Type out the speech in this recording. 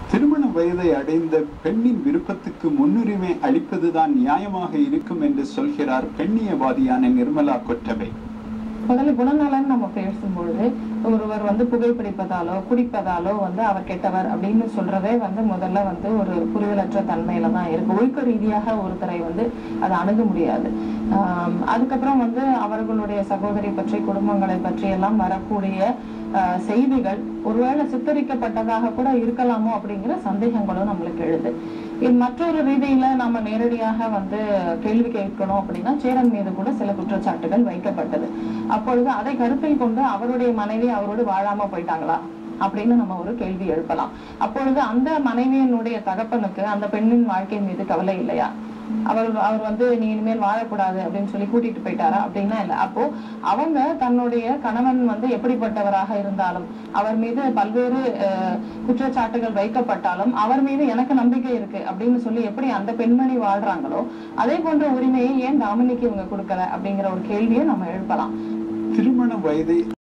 திருமண வயதை அடைந்த பெண்ணின் விருப்பத்துக்கு முன்னுரிமை அளிப்பதுதான் நியாயமாக இருக்கும் என்று சொல்கிறார் பெண்ணியவாதியான நிர்மலா கொட்டவை முதல்ல குணநலன் நம்ம பேசும்பொழுது ஒருவர் வந்து புகைப்பிடிப்பதாலோ குடிப்பதாலோ வந்து அவர் கெட்டவர் அப்படின்னு சொல்றதே வந்து முதல்ல வந்து ஒரு புரிதலற்ற தன்மையில தான் இருக்கு ஒழுக்க ரீதியாக ஒருத்தரை வந்து அதை அணுக முடியாது ஆம், அதுக்கப்புறம் வந்து அவர்களுடைய சகோதரி பற்றி குடும்பங்களை பற்றி எல்லாம் வரக்கூடிய ஆஹ், செய்திகள் ஒருவேளை சித்தரிக்கப்பட்டதாக கூட இருக்கலாமோ அப்படிங்கிற சந்தேகங்களும் நம்மளுக்கு எழுது இது மற்றொரு ரீதியில நம்ம நேரடியாக வந்து கேள்வி கேட்கணும் அப்படின்னா சேரன் மீது கூட சில குற்றச்சாட்டுகள் வைக்கப்பட்டது அப்பொழுது அதை கருத்தில் கொண்டு அவருடைய மனைவி அவரோடு வாழாம போயிட்டாங்களா அப்படின்னு நம்ம ஒரு கேள்வி எழுப்பலாம் அப்பொழுது அந்த மனைவியினுடைய தகப்பனுக்கு அந்த பெண்ணின் வாழ்க்கை மீது கவலை இல்லையா அவர் அவர் வந்து நீ இனிமேல் வாழக்கூடாது அப்படின்னு சொல்லி கூட்டிட்டு போயிட்டாரா அப்படின்னா இல்ல அப்போ அவங்க தன்னுடைய கணவன் வந்து எப்படிப்பட்டவராக இருந்தாலும் அவர் மீது பல்வேறு அஹ், குற்றச்சாட்டுகள் வைக்கப்பட்டாலும் அவர் மீது எனக்கு நம்பிக்கை இருக்கு அப்படின்னு சொல்லி எப்படி அந்த பெண்மணி வாழ்றாங்களோ அதே போன்ற உரிமையை ஏன் டாமினிக்கு இவங்க கொடுக்கல அப்படிங்கிற ஒரு கேள்வியை நம்ம எழுப்பலாம் திருமண வயதை